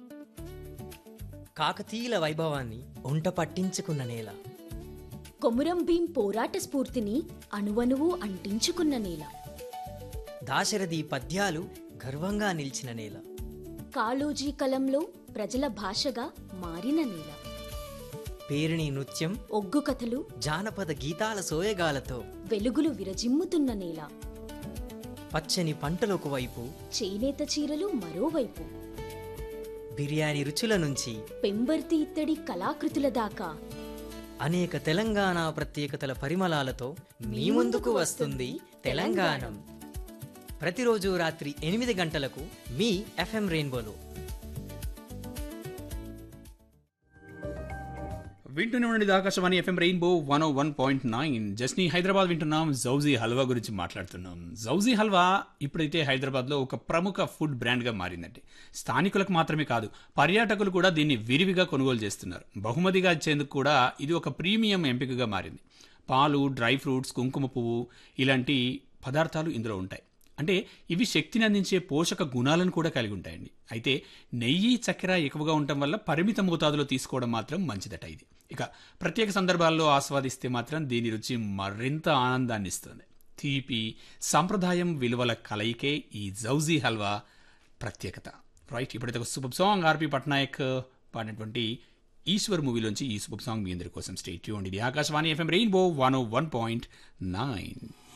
కాకతీయుల వైభవాన్ని ఒంట పట్టించుకున్న నేల కొమురం భీం పోరాట స్ఫూర్తిని అణువణువు అంటించుకున్న నేల దాశరథి పద్యాలు గర్వంగా నిలిచిన నేల కాళోజీ కలంలో ప్రజల భాషగా మారిన నేల పేరిణి నృత్యం ఒగ్గు కథలు జానపద గీతాల సోయగాలతో వెలుగులు విరజిమ్ముతున్న నేల పచ్చని పంటలొక వైపు చేనేత చీరలు మరోవైపు బిర్యానీ రుచుల నుంచి పెంబర్తి ఇత్తడి కళాకృతుల దాకా అనేక తెలంగాణ ప్రత్యేకతల పరిమళాలతో మీ ముందుకు వస్తుంది తెలంగాణం ప్రతిరోజు రాత్రి ఎనిమిది గంటలకు మీ ఎఫ్ఎం రెయిన్బోలో వింటూనే ఉండండి Akashvani FM rainbow one o one point nine జస్ని హైదరాబాద్ వింటున్నాం జౌజీ హల్వా గురించి మాట్లాడుతున్నాం జౌజీ హల్వా ఇప్పుడైతే హైదరాబాద్లో ఒక ప్రముఖ ఫుడ్ బ్రాండ్గా మారిందండి స్థానికులకు మాత్రమే కాదు పర్యాటకులు కూడా దీన్ని విరివిగా కొనుగోలు చేస్తున్నారు బహుమతిగా ఇచ్చేందుకు కూడా ఇది ఒక ప్రీమియం ఎంపికగా మారింది పాలు డ్రై ఫ్రూట్స్ కుంకుమ పువ్వు ఇలాంటి పదార్థాలు ఇందులో ఉంటాయి అంటే ఇవి శక్తిని అందించే పోషక గుణాలను కూడా కలిగి ఉంటాయండి అయితే నెయ్యి చక్కెర ఎక్కువగా ఉండటం వల్ల పరిమిత మోతాదులో తీసుకోవడం మాత్రం మంచిదట ఇది ఇక ప్రత్యేక సందర్భాల్లో ఆస్వాదిస్తే మాత్రం దీని రుచి మరింత ఆనందాన్ని ఇస్తుంది తీపి సంప్రదాయం విలువల కలయికే ఈ జౌజీ హల్వా ప్రత్యేకత రైట్ ఇప్పుడైతే ఒక సూపర్ సాంగ్ ఆర్పి పట్నాయక్ పాడినటువంటి ఈశ్వర్ మూవీలోంచి ఈ సూపర్ సాంగ్ మీ అందరి కోసం స్టేట్ ఇది Akashvani FM rainbow one o one point nine